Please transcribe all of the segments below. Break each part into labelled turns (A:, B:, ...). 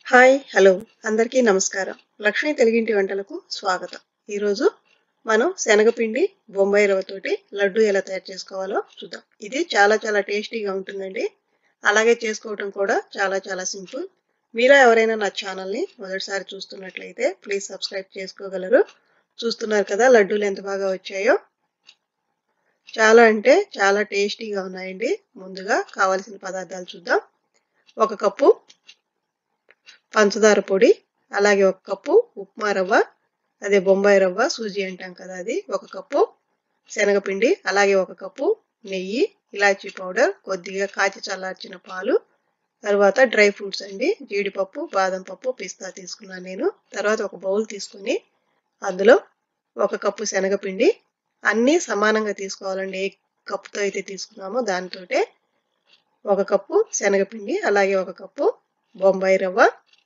A: hi hello అందరికీ నమస్కారం లక్ష్మీ తెలుగింటి వంటలకు స్వాగతం ఈరోజు మనం శనగపిండి బొంబాయి రవ్వతోటి లడ్డు ఎలా తయారు చేసుకోవాలో చూద్దాం ఇది చాలా చాలా టేస్టీగా ఉంటుందండి అలాగే చేసుకోవటం కూడా చాలా చాలా సింపుల్ మీలో ఎవరైనా నా ఛానల్ని మొదటిసారి చూస్తున్నట్లయితే ప్లీజ్ సబ్స్క్రైబ్ చేసుకోగలరు చూస్తున్నారు కదా లడ్డూలు ఎంత బాగా వచ్చాయో చాలా అంటే చాలా టేస్టీగా ఉన్నాయండి ముందుగా కావలసిన పదార్థాలు చూద్దాం ఒక కప్పు పంచదార పొడి అలాగే ఒక కప్పు ఉప్మా రవ్వ అదే బొంబాయి రవ్వ సూజీ అంటాం కదా అది ఒక కప్పు శనగపిండి అలాగే ఒక కప్పు నెయ్యి ఇలాచీ పౌడర్ కొద్దిగా కాచి చల్లార్చిన పాలు తర్వాత డ్రై ఫ్రూట్స్ అండి జీడిపప్పు బాదం పప్పు పిస్తా తీసుకున్నాను నేను తర్వాత ఒక బౌల్ తీసుకుని అందులో ఒక కప్పు శనగపిండి అన్నీ సమానంగా తీసుకోవాలండి ఏ కప్పుతో అయితే తీసుకున్నామో దానితో ఒక కప్పు శనగపిండి అలాగే ఒక కప్పు బొంబాయి రవ్వ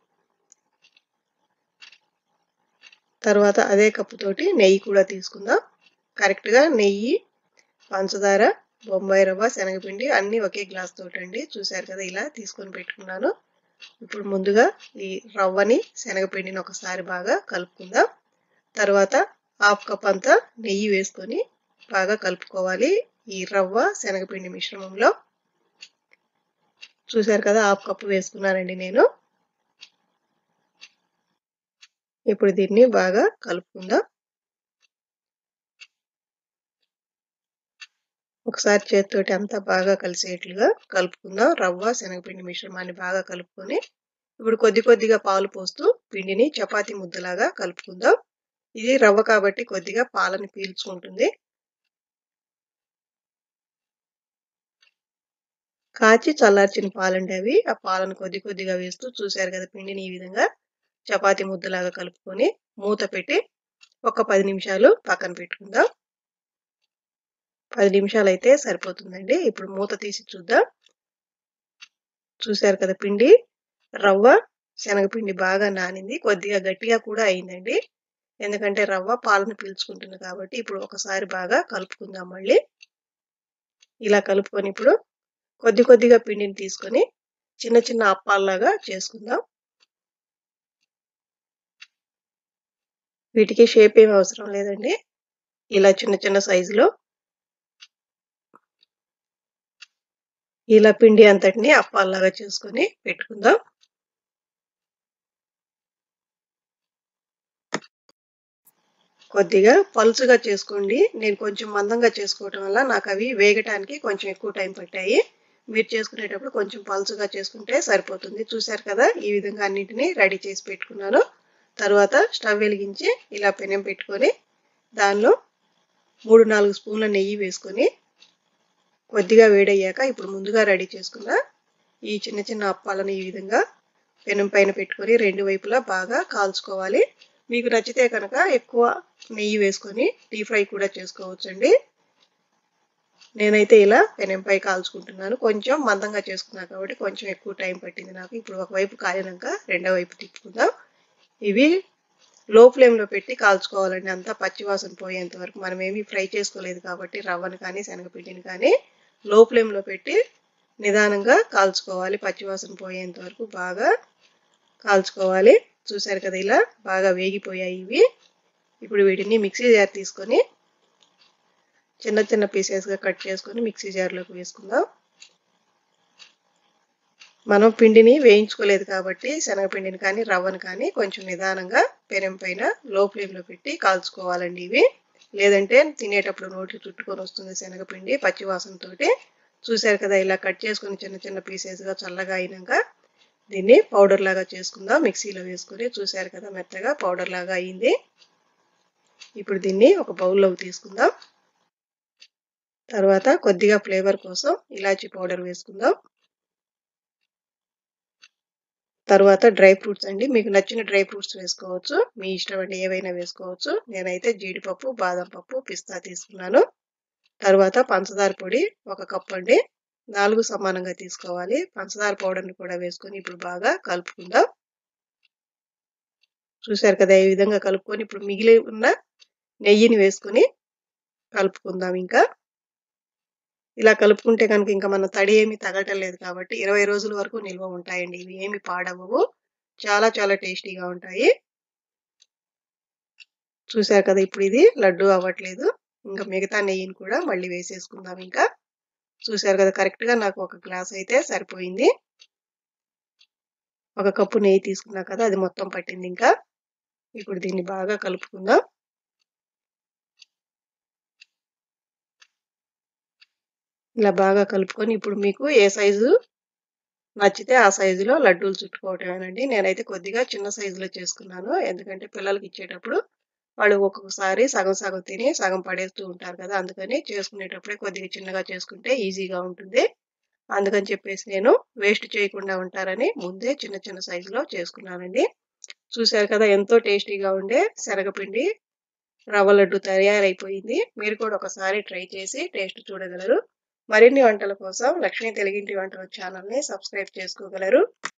A: తర్వాత అదే కప్పు తోటి నెయ్యి కూడా తీసుకుందాం కరెక్ట్గా నెయ్యి పంచదార బొంబాయి రవ్వ శనగపిండి అన్నీ ఒకే గ్లాస్ తోటి అండి చూసారు కదా ఇలా తీసుకొని పెట్టుకున్నాను ఇప్పుడు ముందుగా ఈ రవ్వని శనగపిండిని ఒకసారి బాగా కలుపుకుందాం తర్వాత హాఫ్ కప్ అంతా నెయ్యి వేసుకొని బాగా కలుపుకోవాలి ఈ రవ్వ శనగపిండి మిశ్రమంలో చూసారు కదా హాఫ్ కప్పు వేసుకున్నానండి నేను ఇప్పుడు దీన్ని బాగా కలుపుకుందాం ఒకసారి చేతితోటి అంతా బాగా కలిసేట్లుగా కలుపుకుందాం రవ్వ శనగపిండి మిశ్రమాన్ని బాగా కలుపుకొని ఇప్పుడు కొద్ది కొద్దిగా పాలు పోస్తూ పిండిని చపాతీ ముద్దలాగా కలుపుకుందాం ఇది రవ్వ కాబట్టి కొద్దిగా పాలని పీల్చుకుంటుంది కాచి చల్లార్చిన పాలండి అవి ఆ పాలను కొద్ది కొద్దిగా వేస్తూ చూశారు కదా పిండిని ఈ విధంగా చపాతీ ముద్దలాగా కలుపుకొని మూత పెట్టి ఒక పది నిమిషాలు పక్కన పెట్టుకుందాం పది నిమిషాలు అయితే సరిపోతుందండి ఇప్పుడు మూత తీసి చూద్దాం చూశారు కదా పిండి రవ్వ శనగపిండి బాగా నానింది కొద్దిగా గట్టిగా కూడా అయిందండి ఎందుకంటే రవ్వ పాలను పీల్చుకుంటుంది కాబట్టి ఇప్పుడు ఒకసారి బాగా కలుపుకుందాం మళ్ళీ ఇలా కలుపుకొని ఇప్పుడు కొద్ది కొద్దిగా పిండిని తీసుకొని చిన్న చిన్న అప్పాల్లాగా చేసుకుందాం వీటికి షేప్ ఏమి అవసరం లేదండి ఇలా చిన్న చిన్న సైజులో ఇలా పిండి అంతటిని అప్పాల్లాగా చేసుకొని పెట్టుకుందాం కొద్దిగా పలుచుగా చేసుకోండి నేను కొంచెం మందంగా చేసుకోవటం వల్ల నాకు అవి వేగటానికి కొంచెం ఎక్కువ టైం పట్టాయి మీరు చేసుకునేటప్పుడు కొంచెం పలుచుగా చేసుకుంటే సరిపోతుంది చూసారు కదా ఈ విధంగా అన్నింటినీ రెడీ చేసి పెట్టుకున్నాను తర్వాత స్టవ్ వెలిగించి ఇలా పెనం పెట్టుకొని దానిలో మూడు నాలుగు స్పూన్ల నెయ్యి వేసుకొని కొద్దిగా వేడయ్యాక ఇప్పుడు ముందుగా రెడీ చేసుకున్న ఈ చిన్న చిన్న అప్పాలను ఈ విధంగా పెనం పైన పెట్టుకొని రెండు వైపులా బాగా కాల్చుకోవాలి మీకు నచ్చితే కనుక ఎక్కువ నెయ్యి వేసుకొని డీప్ ఫ్రై కూడా చేసుకోవచ్చండి నేనైతే ఇలా పెనంపై కాల్చుకుంటున్నాను కొంచెం మందంగా చేసుకున్నా కాబట్టి కొంచెం ఎక్కువ టైం పట్టింది నాకు ఇప్పుడు ఒకవైపు కాలినాక రెండో వైపు తిప్పుకుందాం ఇవి లో ఫ్లేమ్లో పెట్టి కాల్చుకోవాలండి అంతా పచ్చివాసన పోయేంత వరకు మనం ఏమీ ఫ్రై చేసుకోలేదు కాబట్టి రవ్వను కానీ శనగపిండిని కానీ లో ఫ్లేమ్లో పెట్టి నిదానంగా కాల్చుకోవాలి పచ్చివాసన పోయేంత వరకు బాగా కాల్చుకోవాలి చూసారు కదా ఇలా బాగా వేగిపోయాయి ఇవి ఇప్పుడు వీటిని మిక్సీ జార్ తీసుకొని చిన్న చిన్న పీసెస్గా కట్ చేసుకొని మిక్సీ జార్లోకి వేసుకుందాం మనం పిండిని వేయించుకోలేదు కాబట్టి శనగపిండిని కానీ రవ్వను కానీ కొంచెం నిదానంగా పెనం పైన లో ఫ్లేమ్లో పెట్టి కాల్చుకోవాలండి ఇవి లేదంటే తినేటప్పుడు నోట్లు చుట్టుకొని వస్తుంది శనగపిండి పచ్చివాసనతో చూసారు కదా ఇలా కట్ చేసుకొని చిన్న చిన్న పీసెస్గా చల్లగా అయినాక దీన్ని పౌడర్ లాగా చేసుకుందాం మిక్సీలో వేసుకొని చూసారు కదా మెత్తగా పౌడర్ లాగా అయింది ఇప్పుడు దీన్ని ఒక బౌల్లోకి తీసుకుందాం తర్వాత కొద్దిగా ఫ్లేవర్ కోసం ఇలాచీ పౌడర్ వేసుకుందాం తర్వాత డ్రై ఫ్రూట్స్ అండి మీకు నచ్చిన డ్రై ఫ్రూట్స్ వేసుకోవచ్చు మీ ఇష్టం అండి ఏవైనా వేసుకోవచ్చు నేనైతే జీడిపప్పు బాదం పప్పు పిస్తా తీసుకున్నాను తర్వాత పంచదార పొడి ఒక కప్ అండి నాలుగు సమానంగా తీసుకోవాలి పంచదార పౌడర్ని కూడా వేసుకొని ఇప్పుడు బాగా కలుపుకుందాం చూసారు కదా ఈ విధంగా కలుపుకొని ఇప్పుడు మిగిలి ఉన్న నెయ్యిని వేసుకొని కలుపుకుందాం ఇంకా ఇలా కలుపుకుంటే కనుక ఇంకా మన తడి ఏమి తగలటం లేదు కాబట్టి ఇరవై రోజుల వరకు నిల్వ ఉంటాయండి ఇవి ఏమి పాడవవు చాలా చాలా టేస్టీగా ఉంటాయి చూసారు కదా ఇప్పుడు ఇది లడ్డు అవ్వట్లేదు ఇంకా మిగతా నెయ్యిని కూడా మళ్ళీ వేసేసుకుందాం ఇంకా చూసారు కదా కరెక్ట్ గా నాకు ఒక గ్లాస్ అయితే సరిపోయింది ఒక కప్పు నెయ్యి తీసుకున్నా కదా అది మొత్తం పట్టింది ఇంకా ఇప్పుడు దీన్ని బాగా కలుపుకుందాం ఇలా బాగా కలుపుకొని ఇప్పుడు మీకు ఏ సైజు నచ్చితే ఆ సైజులో లడ్డూలు చుట్టుకోవటమేనండి నేనైతే కొద్దిగా చిన్న సైజులో చేసుకున్నాను ఎందుకంటే పిల్లలకి ఇచ్చేటప్పుడు వాళ్ళు ఒక్కొక్కసారి సగం సగం తిని సగం పడేస్తూ ఉంటారు కదా అందుకని చేసుకునేటప్పుడే కొద్దిగా చిన్నగా చేసుకుంటే ఈజీగా ఉంటుంది అందుకని చెప్పేసి నేను వేస్ట్ చేయకుండా ఉంటారని ముందే చిన్న చిన్న సైజులో చేసుకున్నానండి చూశారు కదా ఎంతో టేస్టీగా ఉండే శనగపిండి రవ్వ లడ్డు తయారైపోయింది మీరు కూడా ఒకసారి ట్రై చేసి టేస్ట్ చూడగలరు మరిన్ని వంటల కోసం లక్ష్మీ తెలుగింటి వంటల ఛానల్ని సబ్స్క్రైబ్ చేసుకోగలరు